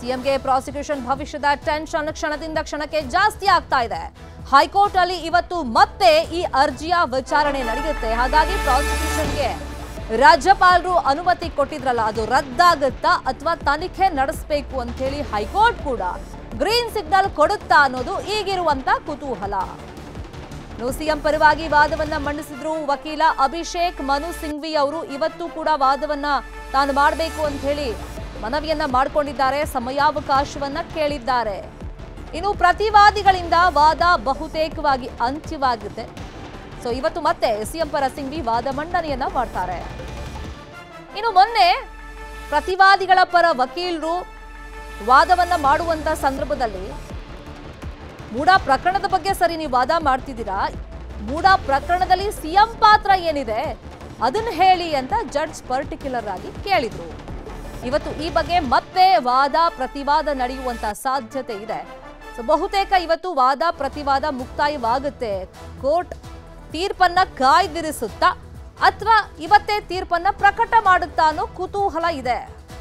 ಸಿಎಂಗೆ ಪ್ರಾಸಿಕ್ಯೂಷನ್ ಭವಿಷ್ಯದ ಟೆನ್ಷನ್ ಕ್ಷಣದಿಂದ ಕ್ಷಣಕ್ಕೆ ಜಾಸ್ತಿ ಆಗ್ತಾ ಇದೆ ಹೈಕೋರ್ಟ್ ಅಲ್ಲಿ ಇವತ್ತು ಮತ್ತೆ ಈ ಅರ್ಜಿಯ ವಿಚಾರಣೆ ನಡೆಯುತ್ತೆ ಹಾಗಾಗಿ ಪ್ರಾಸಿಕ್ಯೂಷನ್ಗೆ ರಾಜ್ಯಪಾಲರು ಅನುಮತಿ ಕೊಟ್ಟಿದ್ರಲ್ಲ ಅದು ರದ್ದಾಗುತ್ತಾ ಅಥವಾ ತನಿಖೆ ನಡೆಸಬೇಕು ಅಂತ ಹೇಳಿ ಹೈಕೋರ್ಟ್ ಕೂಡ ಗ್ರೀನ್ ಸಿಗ್ನಲ್ ಕೊಡುತ್ತಾ ಅನ್ನೋದು ಈಗಿರುವಂತ ಕುತೂಹಲ ಇನ್ನು ಸಿಎಂ ಪರವಾಗಿ ವಾದವನ್ನ ಮಂಡಿಸಿದ್ರು ವಕೀಲ ಅಭಿಷೇಕ್ ಮನು ಸಿಂಘ್ವಿ ಅವರು ಇವತ್ತು ಕೂಡ ವಾದವನ್ನ ತಾನು ಮಾಡಬೇಕು ಅಂತ ಹೇಳಿ ಮನವಿಯನ್ನ ಮಾಡಿಕೊಂಡಿದ್ದಾರೆ ಸಮಯಾವಕಾಶವನ್ನ ಕೇಳಿದ್ದಾರೆ ಇನ್ನು ಪ್ರತಿವಾದಿಗಳಿಂದ ವಾದ ಬಹುತೇಕವಾಗಿ ಅಂತ್ಯವಾಗುತ್ತೆ ಸೊ ಇವತ್ತು ಮತ್ತೆ ಸಿಎಂ ಪರ ಸಿಂಘ್ವಿ ವಾದ ಮಂಡನೆಯನ್ನ ಮಾಡ್ತಾರೆ ಇನ್ನು ಮೊನ್ನೆ ಪ್ರತಿವಾದಿಗಳ ಪರ ವಕೀಲರು ವಾದವನ್ನ ಮಾಡುವಂತ ಸಂದರ್ಭದಲ್ಲಿ ಮೂಡ ಪ್ರಕರಣದ ಬಗ್ಗೆ ಸರಿ ನೀವು ವಾದ ಮಾಡ್ತಿದ್ದೀರಾ ಮೂಡ ಪ್ರಕರಣದಲ್ಲಿ ಸಿಎಂ ಪಾತ್ರ ಏನಿದೆ ಅದನ್ನ ಹೇಳಿ ಅಂತ ಜಡ್ಜ್ ಪರ್ಟಿಕ್ಯುಲರ್ ಆಗಿ ಕೇಳಿದ್ರು ಇವತ್ತು ಈ ಬಗ್ಗೆ ಮತ್ತೆ ವಾದ ಪ್ರತಿವಾದ ನಡೆಯುವಂತ ಸಾಧ್ಯತೆ ಇದೆ ಸೊ ಬಹುತೇಕ ಇವತ್ತು ವಾದ ಪ್ರತಿವಾದ ಮುಕ್ತಾಯವಾಗುತ್ತೆ ಕೋರ್ಟ್ ತೀರ್ಪನ್ನ ಕಾಯ್ದಿರಿಸುತ್ತಾ ಅಥವಾ ಇವತ್ತೇ ತೀರ್ಪನ್ನ ಪ್ರಕಟ ಮಾಡುತ್ತಾ ಅನ್ನೋ ಕುತೂಹಲ ಇದೆ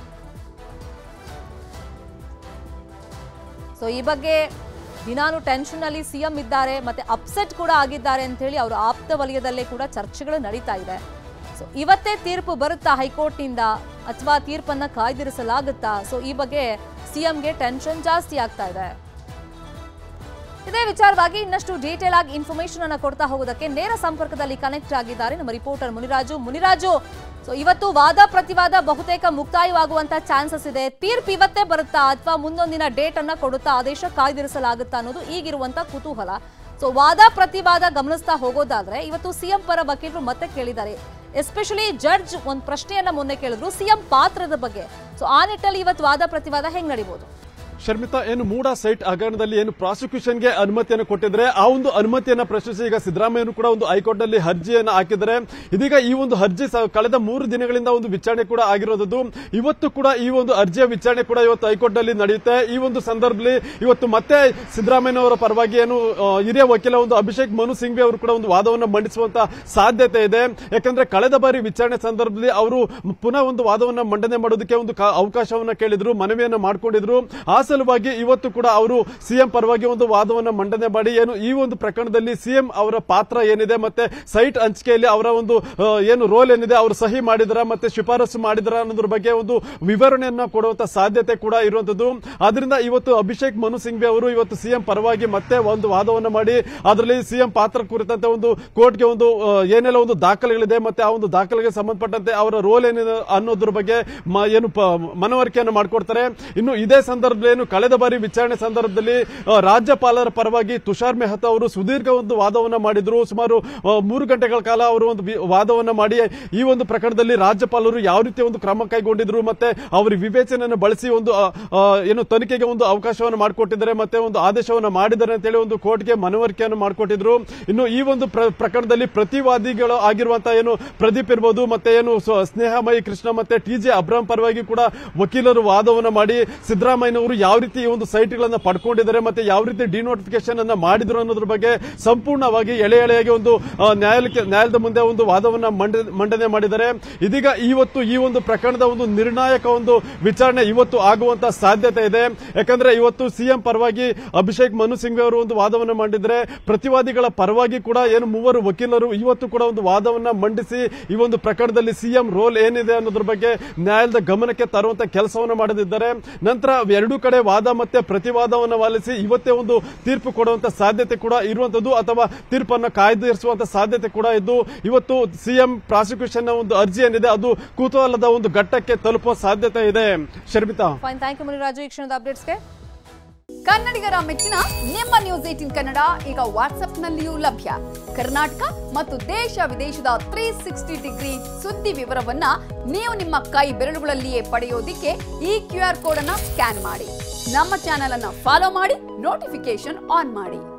ಸೊ ಈ ಬಗ್ಗೆ ದಿನಾನು ಟೆನ್ಷನ್ ಅಲ್ಲಿ ಸಿಎಂ ಇದ್ದಾರೆ ಮತ್ತೆ ಅಪ್ಸೆಟ್ ಕೂಡ ಆಗಿದ್ದಾರೆ ಅಂತ ಹೇಳಿ ಅವರ ಆಪ್ತ ವಲಯದಲ್ಲೇ ಕೂಡ ಚರ್ಚೆಗಳು ನಡೀತಾ ಇದೆ ಸೊ ಇವತ್ತೇ ತೀರ್ಪು ಬರುತ್ತಾ ಹೈಕೋರ್ಟ್ನಿಂದ ಅಥವಾ ತೀರ್ಪನ್ನ ಕಾಯ್ದಿರಿಸಲಾಗುತ್ತಾ ಸೊ ಈ ಬಗ್ಗೆ ಸಿಎಂಗೆ ಟೆನ್ಷನ್ ಜಾಸ್ತಿ ಆಗ್ತಾ ಇದೆ ಇದೇ ವಿಚಾರವಾಗಿ ಇನ್ನಷ್ಟು ಡೀಟೇಲ್ ಆಗಿ ಇನ್ಫಾರ್ಮೇಶನ್ ಅನ್ನ ಕೊಡ್ತಾ ಹೋಗೋದಕ್ಕೆ ನೇರ ಸಂಪರ್ಕದಲ್ಲಿ ಕನೆಕ್ಟ್ ಆಗಿದ್ದಾರೆ ನಮ್ಮ ರಿಪೋರ್ಟರ್ ಮುನಿರಾಜು ಮುನಿರಾಜು ಸೊ ಇವತ್ತು ವಾದ ಪ್ರತಿವಾದ ಬಹುತೇಕ ಮುಕ್ತಾಯವಾಗುವಂತ ಚಾನ್ಸಸ್ ಇದೆ ತೀರ್ಪು ಇವತ್ತೇ ಬರುತ್ತಾ ಅಥವಾ ಮುಂದೊಂದಿನ ಡೇಟ್ ಅನ್ನ ಕೊಡುತ್ತಾ ಆದೇಶ ಕಾಯ್ದಿರಿಸಲಾಗುತ್ತಾ ಅನ್ನೋದು ಈಗಿರುವಂತ ಕುತೂಹಲ ಸೊ ವಾದ ಪ್ರತಿವಾದ ಗಮನಿಸ್ತಾ ಹೋಗೋದಾದ್ರೆ ಇವತ್ತು ಸಿಎಂ ಪರ ವಕೀಲರು ಮತ್ತೆ ಕೇಳಿದ್ದಾರೆ ಎಸ್ಪೆಷಲಿ ಜಡ್ಜ್ ಒಂದು ಪ್ರಶ್ನೆಯನ್ನ ಮೊನ್ನೆ ಕೇಳಿದ್ರು ಸಿಎಂ ಪಾತ್ರದ ಬಗ್ಗೆ ಸೊ ಆ ನಿಟ್ಟಲ್ಲಿ ಇವತ್ತು ವಾದ ಪ್ರತಿವಾದ ಹೆಂಗ್ ನಡಿಬಹುದು ಶರ್ಮಿತಾ ಏನು ಮೂಡ ಸೈಟ್ ಹಗರಣದಲ್ಲಿ ಏನು ಪ್ರಾಸಿಕ್ಯೂಷನ್ಗೆ ಅನುಮತಿಯನ್ನು ಕೊಟ್ಟಿದ್ರೆ ಆ ಒಂದು ಅನುಮತಿಯನ್ನ ಪ್ರಶ್ನಿಸಿ ಈಗ ಸಿದ್ದರಾಮಯ್ಯನು ಕೂಡ ಒಂದು ಹೈಕೋರ್ಟ್ ನಲ್ಲಿ ಅರ್ಜಿಯನ್ನು ಹಾಕಿದ್ದಾರೆ ಇದೀಗ ಈ ಒಂದು ಅರ್ಜಿ ಸ- ಕಳೆದ ಮೂರು ದಿನಗಳಿಂದ ಒಂದು ವಿಚಾರಣೆ ಕೂಡ ಆಗಿರೋದು ಇವತ್ತು ಕೂಡ ಈ ಒಂದು ಅರ್ಜಿಯ ವಿಚಾರಣೆ ಕೂಡ ಇವತ್ತು ಹೈಕೋರ್ಟ್ ನಲ್ಲಿ ನಡೆಯುತ್ತೆ ಈ ಒಂದು ಸಂದರ್ಭದಲ್ಲಿ ಇವತ್ತು ಮತ್ತೆ ಸಿದ್ದರಾಮಯ್ಯನವರ ಪರವಾಗಿ ಏನು ಆ, ಹಿರಿಯ ವಕೀಲ ಒಂದು ಅಭಿಷೇಕ್ ಮನು ಸಿಂಘ್ವಿ ಅವರು ಕೂಡ ಒಂದು ವಾದವನ್ನು ಮಂಡಿಸುವಂತ ಸಾಧ್ಯತೆ ಇದೆ ಯಾಕಂದ್ರೆ ಕಳೆದ ಬಾರಿ ವಿಚಾರಣೆ ಸಂದರ್ಭದಲ್ಲಿ ಅವರು ಪುನಃ ಒಂದು ವಾದವನ್ನ ಮಂಡನೆ ಮಾಡೋದಕ್ಕೆ ಒಂದು ಕಾ- ಅವಕಾಶವನ್ನ ಕೇಳಿದ್ರು ಮನವಿಯನ್ನ ಮಾಡ್ಕೊಂಡಿದ್ರು ಆ ಸಲುವಾಗಿ ಇವತ್ತು ಕೂಡ ಅವರು ಸಿಎಂ ಪರವಾಗಿ ಒಂದು ವಾದವನ್ನ ಮಂಡನೆ ಮಾಡಿ ಏನು ಈ ಒಂದು ಪ್ರಕರಣದಲ್ಲಿ ಸಿಎಂ ಅವರ ಪಾತ್ರ ಏನಿದೆ ಮತ್ತೆ ಸೈಟ್ ಹಂಚಿಕೆಯಲ್ಲಿ ಅವರ ಒಂದು ಆ, ಏನು ರೋಲ್ ಏನಿದೆ ಅವರು ಸಹಿ ಮಾಡಿದ್ರ ಮತ್ತೆ ಶಿಫಾರಸು ಮಾಡಿದ್ರ ಅನ್ನೋದ್ರ ಬಗ್ಗೆ ಒಂದು ವಿವರಣೆಯನ್ನ ಕೊಡುವಂತ ಸಾಧ್ಯತೆ ಕೂಡ ಇರುವಂತದ್ದು ಆದ್ರಿಂದ ಇವತ್ತು ಅಭಿಷೇಕ್ ಮನು ಸಿಂಘ್ವಿ ಅವರು ಇವತ್ತು ಸಿಎಂ ಪರವಾಗಿ ಮತ್ತೆ ಒಂದು ವಾದವನ್ನ ಮಾಡಿ ಅದರಲ್ಲಿ ಸಿಎಂ ಪಾತ್ರ ಕುರಿತಂತೆ ಒಂದು ಕೋರ್ಟ್ಗೆ ಒಂದು ಆ, ಏನೆಲ್ಲ ಒಂದು ದಾಖಲೆಗಳಿದೆ ಮತ್ತೆ ಆ ಒಂದು ದಾಖಲೆಗೆ ಸಂಬಂಧಪಟ್ಟಂತೆ ಅವರ ರೋಲ್ ಏನಿದೆ ಅನ್ನೋದ್ರ ಬಗ್ಗೆ ಮ- ಏನು ಪ- ಮನವರಿಕೆಯನ್ನು ಮಾಡ್ಕೊಡ್ತಾರೆ ಇನ್ನು ಇದೇ ಸಂದರ್ಭದಲ್ಲಿ ಏನು ಕಳೆದ ಬಾರಿ ವಿಚಾರಣೆ ಸಂದರ್ಭದಲ್ಲಿ ಆ, ರಾಜ್ಯಪಾಲರ ಪರವಾಗಿ ತುಷಾರ್ ಮೆಹ್ತಾ ಅವರು ಸುದೀರ್ಘ ಒಂದು ವಾದವನ್ನ ಮಾಡಿದ್ರು ಸುಮಾರು ಆ, ಮೂರು ಗಂಟೆಗಳ ಕಾಲ ಅವರು ಒಂದು ವಿ- ವಾದವನ್ನ ಮಾಡಿ ಈ ಒಂದು ಪ್ರಕರಣದಲ್ಲಿ ರಾಜ್ಯಪಾಲರು ಯಾವ ರೀತಿ ಒಂದು ಕ್ರಮ ಕೈಗೊಂಡಿದ್ರು ಮತ್ತೆ ಅವರ ವಿವೇಚನೆಯನ್ನು ಬಳಸಿ ಒಂದು ಆ, ಆ, ಏನು ತನಿಖೆಗೆ ಒಂದು ಅವಕಾಶವನ್ನು ಮಾಡಿಕೊಟ್ಟಿದ್ದಾರೆ ಮತ್ತೆ ಒಂದು ಆದೇಶವನ್ನು ಮಾಡಿದ್ದಾರೆ ಅಂತೇಳಿ ಒಂದು ಕೋರ್ಟ್ಗೆ ಮನವರಿಕೆಯನ್ನು ಮಾಡಿಕೊಟ್ಟಿದ್ರು ಇನ್ನು ಈ ಒಂದು ಪ್ರ- ಪ್ರಕರಣದಲ್ಲಿ ಪ್ರತಿವಾದಿಗಳು ಆಗಿರುವಂತಹ ಏನು ಪ್ರದೀಪ್ ಇರ್ಬೋದು ಮತ್ತೆ ಏನು ಸ- ಸ್ನೇಹಮಯಿ ಕೃಷ್ಣ ಮತ್ತೆ ಟಿ ಜೆ ಅಬ್ರಾಮ್ ಪರವಾಗಿ ಕೂಡ ವಕೀಲರು ವಾದವನ್ನ ಮಾಡಿ ಸಿದ್ದರಾಮಯ್ಯನವರು ಯಾವ ರೀತಿ ಈ ಒಂದು ಸೈಟ್ಗಳನ್ನ ಪಡ್ಕೊಂಡಿದ್ದಾರೆ ಮತ್ತೆ ಯಾವ ರೀತಿ ಡಿನೋಟಿಫಿಕೇಶನ್ ಅನ್ನ ಮಾಡಿದ್ರು ಅನ್ನೋದ್ರ ಬಗ್ಗೆ ಸಂಪೂರ್ಣವಾಗಿ ಎಳೆ ಎಳೆಯಾಗಿ ಒಂದು ಆ, ನ್ಯಾಯಾಲಯಕ್ಕೆ ನ್ಯಾಯಾಲಯದ ಮುಂದೆ ಒಂದು ವಾದವನ್ನ ಮಂಡ- ಮಂಡನೆ ಮಾಡಿದ್ದಾರೆ ಇದೀಗ ಇವತ್ತು ಈ ಒಂದು ಪ್ರಕರಣದ ಒಂದು ನಿರ್ಣಾಯಕ ಒಂದು ವಿಚಾರಣೆ ಇವತ್ತು ಆಗುವಂತ ಸಾಧ್ಯತೆ ಇದೆ ಯಾಕಂದ್ರೆ ಇವತ್ತು ಸಿಎಂ ಪರವಾಗಿ ಅಭಿಷೇಕ್ ಮನು ಸಿಂಗ್ ಅವರು ಒಂದು ವಾದವನ್ನ ಮಾಡಿದ್ರೆ ಪ್ರತಿವಾದಿಗಳ ಪರವಾಗಿ ಕೂಡ ಏನು ಮೂವರು ವಕೀಲರು ಇವತ್ತು ಕೂಡ ಒಂದು ವಾದವನ್ನ ಮಂಡಿಸಿ ಈ ಒಂದು ಪ್ರಕರಣದಲ್ಲಿ ಸಿಎಂ ರೋಲ್ ಏನಿದೆ ಅನ್ನೋದ್ರ ಬಗ್ಗೆ ನ್ಯಾಯಾಲಯದ ಗಮನಕ್ಕೆ ತರುವಂತ ಕೆಲಸವನ್ನು ಮಾಡದಿದ್ದಾರೆ ನಂತರ ಎರಡೂ ಕಡೆ ವಾದ ಮತ್ತೆ ಪ್ರತಿವಾದವನ್ನು ವಾಲಿಸಿ ಇವತ್ತೇ ಒಂದು ತೀರ್ಪು ಕೊಡುವಂತ ಸಾಧ್ಯತೆ ಕೂಡ ಇರುವಂತದ್ದು ಅಥವಾ ತೀರ್ಪನ್ನು ಕಾಯ್ದಿರಿಸುವಂತ ಸಾಧ್ಯತೆ ಕೂಡ ಇದ್ದು ಇವತ್ತು ಸಿಎಂ ಪ್ರಾಸಿಕ್ಯೂಷನ್ ಒಂದು ಅರ್ಜಿ ಏನಿದೆ ಅದು ಕುತೂಹಲದ ಒಂದು ಘಟ್ಟಕ್ಕೆ ತಲುಪುವ ಸಾಧ್ಯತೆ ಇದೆ Sharmita fine thank you Muniraju ಈ ಕ್ಷಣದ ಅಪ್ಡೇಟ್ಸ್ಗೆ ಕನ್ನಡಿಗರ ಮೆಚ್ಚಿನ ನಿಮ್ಮ ನ್ಯೂಸ್ ಏಟಿನ್ ಕನ್ನಡ ಈಗ ವಾಟ್ಸ್ಆಪ್ನಲ್ಲಿಯೂ ಲಭ್ಯ ಕರ್ನಾಟಕ ಮತ್ತು ದೇಶ ವಿದೇಶದ ತ್ರೀ ಸಿಕ್ಸ್ಟಿ ಡಿಗ್ರಿ ಸುದ್ದಿ ವಿವರವನ್ನ ನೀವು ನಿಮ್ಮ ಕೈ ಬೆರಳುಗಳಲ್ಲಿಯೇ ಪಡೆಯೋದಿಕ್ಕೆ ಈ ಕ್ಯೂ ಆರ್ ಕೋಡ್ ಅನ್ನ ಸ್ಕ್ಯಾನ್ ಮಾಡಿ ನಮ್ಮ ಚಾನೆಲ್ ಅನ್ನ ಫಾಲೋ ಮಾಡಿ ನೋಟಿಫಿಕೇಶನ್ ಆನ್ ಮಾಡಿ